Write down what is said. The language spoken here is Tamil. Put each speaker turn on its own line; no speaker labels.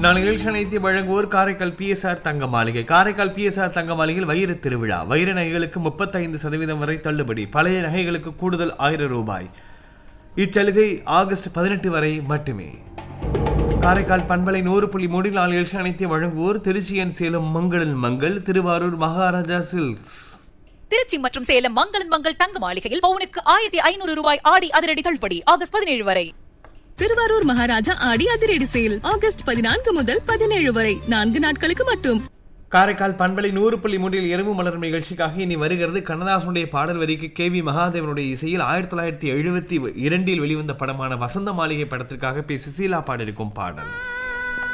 நான் நிகழ்ச்சி அனைத்து வழங்குவோர் காரைக்கால் பிஎஸ்ஆர் தங்க மாளிகை காரைக்கால் பிஎஸ்ஆர் தங்க மாளிகையில் வைர திருவிழா வைர நகைகளுக்கு முப்பத்தைந்து சதவீதம் வரை தள்ளுபடி பழைய நகைகளுக்கு கூடுதல் ஆயிரம் ரூபாய் இச்சலுகை ஆகஸ்ட் பதினெட்டு வரை மட்டுமே காரைக்கால் பண்பலை நூறு புள்ளி மூடில் நாள் நிகழ்ச்சி அனைத்து வழங்குவோர் திருச்சியன் சேலம் மங்களன் மங்கள் திருவாரூர் மகாராஜா சில்க்ஸ்
திருச்சி மற்றும் சேலம் மங்களன் மங்கள் தங்க மாளிகையில் பவுனுக்கு ஆயிரத்தி ஐநூறு ரூபாய் ஆடி அதிரடி தள்ளுபடி ஆகஸ்ட் பதினேழு வரை
திருவாரூர் மகாராஜா ஆடி அதிரடி சேல் ஆகஸ்ட் பதினான்கு முதல் பதினேழு வரை நான்கு நாட்களுக்கு மட்டும்
காரைக்கால் பண்பலை நூறு புள்ளி மூன்றில் இரவு மலரும் நிகழ்ச்சிக்காக இனி வருகிறது கண்ணதாசனுடைய பாடல் வரிக்கு கே வி மகாதேவனுடைய இசையில் ஆயிரத்தி தொள்ளாயிரத்தி எழுபத்தி இரண்டில் வெளிவந்த படமான வசந்த மாளிகை படத்திற்காக பி சுசீலா பாடியிருக்கும் பாடல்